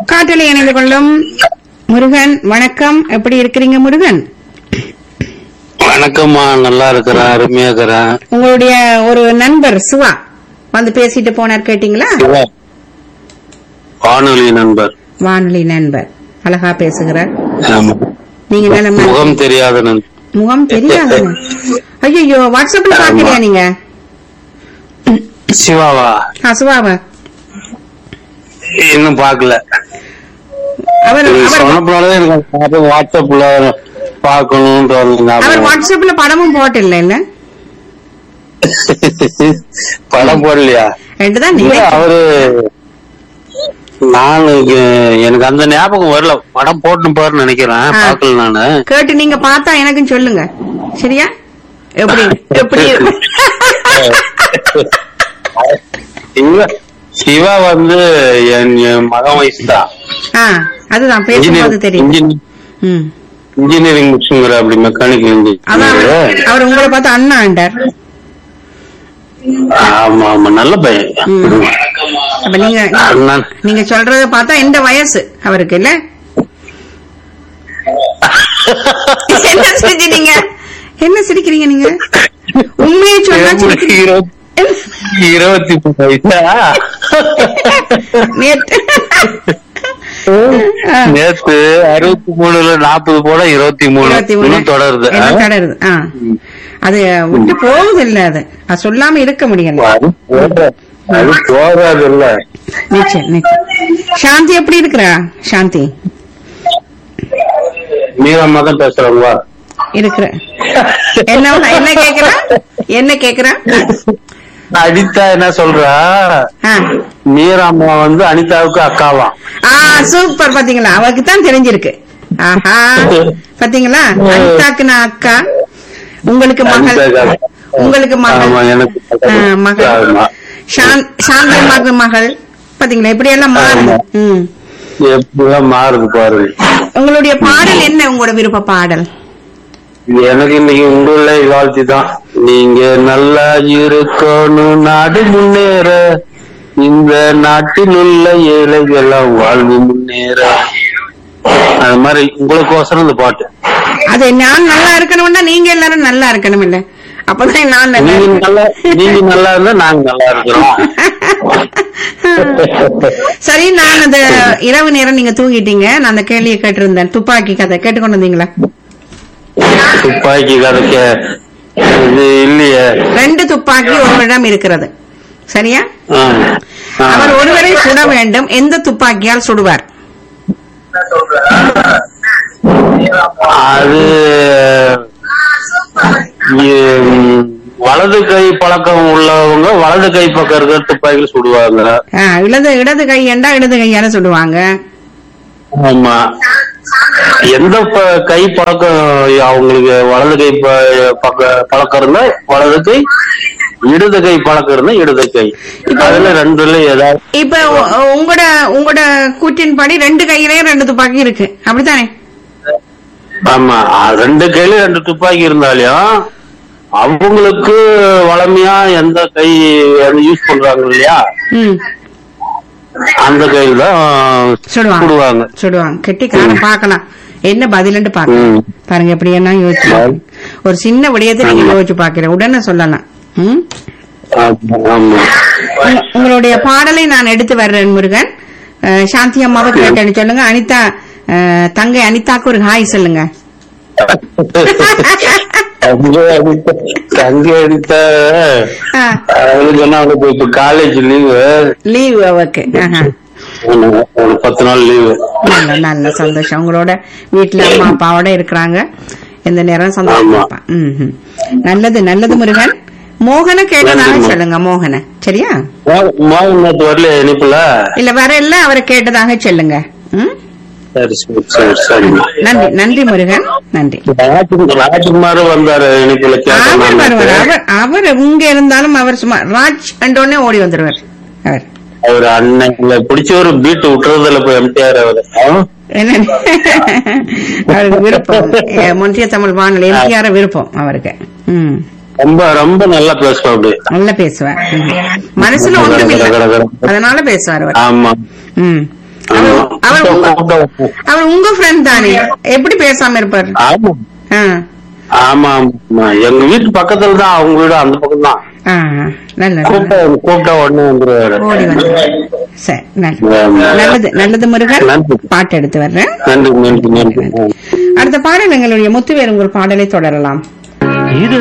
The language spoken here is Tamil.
காற்றலை இணைந்து கொள்ளும் முருகன் வணக்கம் எப்படி இருக்கிறீங்க முருகன் வணக்கம்மா நல்லா இருக்கிறேன் அருமையா இருக்கிறேன் உங்களுடைய ஒரு நண்பர் சிவா வந்து பேசிட்டு போனார் கேட்டீங்களா சிவா. வானொலி நண்பர் வானொலி நண்பர் அழகா பேசுகிறார் ஆமா. நீங்க நல்ல ம- முகம் தெரியாத நண்பர் முகம் தெரியாது ஐயோ வாட்ஸ்அப்ல ஆமா. பாக்கலையா நீங்க சிவாவா ஆ, சிவாவா இன்னும் பாக்கல அவர் அவர் சொன்னப்பனாலதான் எனக்கு பாத்து வாட்ஸ்அப்ல பாக்கணும்ன்ற ஒரு அவர் ஞாபகம். வாட்ஸ்அப்ல படமும் போட்டில்ல இல்ல படம் போடலையா ரெண்டு தான் இல்ல, நீங்க அவரு நானு இங்க- எனக்கு அந்த ஞாபகம் வரல படம் போட்டு பாருன்னு நினைக்கிறேன் ஆ. பாக்கல நானு கேட்டு நீங்க பார்த்தா எனக்கும் சொல்லுங்க சரியா எப்படி எப்படி சிவா சிவா வந்து என் என் மகன் வயசு தான் ஆ அதுதான் பேசும்போது தெரியும் ம் இன்ஜினியரிங் முடிச்சுங்கிற அப்படி மெக்கானிக்கல் அதான் அவர் இன்ஜினியர் அவர் உங்களை பார்த்து அண்ணா ஆண்டார் ஆமா ஆமா நல்ல பையன் ம். அப்ப நீங்க அண்ணன் நீங்க சொல்றத பார்த்தா எந்த வயசு அவருக்கு இல்ல என்ன சிரிக்கிறீங்க என்ன சிரிக்கிறீங்க நீங்க உண்மையை சொன்னா சிரிக்கிறீங்க இருபத்தி- இருபத்தி மூணு வயசா நேத்து ஆ, நேத்து அறுபத்தி மூணுல நாற்பது போட இருபத்தி மூணு இருபத்தி மூணு இன்னும் தொடருது ஆ? இன்னும் தொடருது ஆ அது விட்டு போகுது இல்ல அது அது சொல்லாம இருக்க முடியல அது போகாது. அது போகாது இல்ல நிச்சயம் நிச்சயம் சாந்தி எப்படி இருக்கிறா சாந்தி மீரம்மா தான் பேசுறாங்களா இருக்கிற என்ன என்ன கேக்குறா என்ன கேக்குறா அனிதா என்ன சொல்றா ஆ. மீரம்மா வந்து அனிதாவுக்கு அக்காவாம் ஆ சூப்பர் பாத்தீங்களா அவருக்கு தான் தெரிஞ்சிருக்கு ஆஹா பாத்தீங்களா அனிதாக்கு நான் அக்கா உங்களுக்கு மகள் அனிதாக்கு உங்களுக்கு மகள் ஆமா, எனக்கு ஆ, மகள் ஆமா. சாந்த்- சாந்தி மகள் மகள் பாத்தீங்களா இப்படி எல்லாம் மாறுது ஆமா. ம். எப்படிலாம் மாறுது பாரு உங்களுடைய பாடல் என்ன உங்களோட விருப்ப பாடல் எனக்கு இன்னைக்கு உங்களுள்ள வாழ்த்தி தான் நீங்க நல்லா இருக்கணும் நாடு முன்னேற இந்த நாட்டில் உள்ள ஏழைகள்லாம் வாழ்வு முன்னேற அது மாதிரி உங்களுக்கோசரம் இந்த பாட்டு அது நான் நல்லா இருக்கணும்னா நீங்க எல்லாரும் நல்லா இருக்கணும் இல்ல அப்பதான் நான் நல்லா நீங்க இருப்பேன். நல்லா நீங்க நல்லா இருந்தா நாங்க நல்லா இருக்கிறோம் சரி நான் அந்த இரவு நேரம் நீங்க தூங்கிட்டீங்க நான் அந்த கேள்வியை கேட்டிருந்தேன் துப்பாக்கி கதை கேட்டுக்கொண்டு வந்தீங்களா துப்பாக்கி கதைக்க இது இல்லையே ரெண்டு துப்பாக்கி ஒருவரிடம் இருக்கிறது சரியா ஆ. ஆ. அவர் ஒருவரை சுட வேண்டும் எந்த துப்பாக்கியால் சுடுவார் அது ம், வலது கை பழக்கம் உள்ளவங்க வலது கை பக்கம் இருக்கிற துப்பாக்கியில் சுடுவாங்க ஆ, இடது இடது கை என்றா இடது கையால சுடுவாங்க ஆமா எந்த ப- கை பழக்கம் அவங்களுக்கு வலது கை ப- பக்க பழக்கம் இருந்தா வலது கை இடது கை பழக்கம் இருந்தா இடது கை அதுல ரெண்டுல ஏதாவது இப்ப உ- உங்களோட உங்களோட கூற்றின்படி ரெண்டு கையிலயும் ரெண்டு துப்பாக்கி இருக்கு அப்படித்தானே ஆமா அ- ரெண்டு கையில ரெண்டு துப்பாக்கி இருந்தாலும் அவங்களுக்கு வளமையா எந்த கை யூஸ் பண்றாங்க இல்லையா ம் அந்த கையில தான் சுடுவாங்க சுடுவாங்க சுடுவாங்க கெட்டிக்காரன் பார்க்கலாம் என்ன பதிலுன்னு பாக்கலாம் ம். பாருங்க எப்படி என்ன யோசிச்சு பாருங்க. ஒரு சின்ன விடயத்தை நீங்க ஆமா. யோசிச்சு பாக்கிறேன் உடனே சொல்லலாம் ம்? ஆமா, ஆமா. உங்க- உங்களுடைய பாடலை நான் எடுத்து வர்றேன் முருகன் அஹ், சாந்தி அம்மாவை கேட்டேன்னு சொல்லுங்க அனிதா அஹ், தங்கை அனிதாக்கு ஒரு ஹாய் சொல்லுங்க தங்கை அடித்த தங்கை அடித்த ஆ, அவளுக்கு என்ன அவளுக்கு இப்ப காலேஜ் லீவு லீவு அவருக்கு ஆஹா. ஒரு பத்து நாள் லீவு நல்ல நல்ல சந்தோஷம் உங்களோட வீட்டுல அம்மா அப்பாவோட இருக்கிறாங்க எந்த நேரம் சந்தோஷமா ஆமா. இருப்பா. ம், ம். நல்லது நல்லது முருகன் மோகன கேட்டதாக நன்றிம்மா. சொல்லுங்க மோகன சரியா மோகன் நேத்து வரல இனிப்புல இல்ல வர இல்ல அவரை கேட்டதாக சொல்லுங்க ம்? சரி சரி சரி சரிம்மா நன்றி நன்றி முருகன் நன்றி ராஜ்- ராஜ்குமார் வந்தாரு இனிப்புல அவர் வருவார் கேட்டேன் அவர் அவர் இங்க இருந்தாலும் அவர் சும்மா ராஜ் உடனே ஓடி வந்துருவார் அவர் அவர் அன்னைக்கு பிடிச்ச ஒரு பீட் விட்டுறதுல இப்ப எம்டிஆர் அவர் ஆ? என்ன அவருக்கு விருப்பம் எ, ஒன்றிய தமிழ் வானொலி எம்ஜிஆர் விருப்பம் அவருக்கு ம் ரொம்ப ரொம்ப நல்லா பேசுவோம் அப்படி நல்லா பேசுவார் ம். மனசுல ஒன்றும் இல்ல அதனால பேசுவார் அவர் ஆமா ம் அவர் அவர் உங்க கூப்பிட்டா அவர் உங்க ஃப்ரெண்ட் தானே எப்படி பேசாம இருப்பாரு ஆமா ஆ. ஆமா ஆமா எங்க வீட்டு பக்கத்துல தான் அவங்க வீடு அந்த பக்கம் தான் ஆ, நல்லது கூப்பிட்டா கூப்பிட்டா உடனே வந்துருவாரு ஓடி வந்து சரி நல்லது ஆமா. நல்லது நல்லது முருகன் நன்றி. பாட்டு எடுத்து வர்றேன் நன்றி நன்றி நன்றி அடுத்த பாடல் எங்களுடைய முத்துவேல் உங்கள் பாடலை தொடரலாம் இது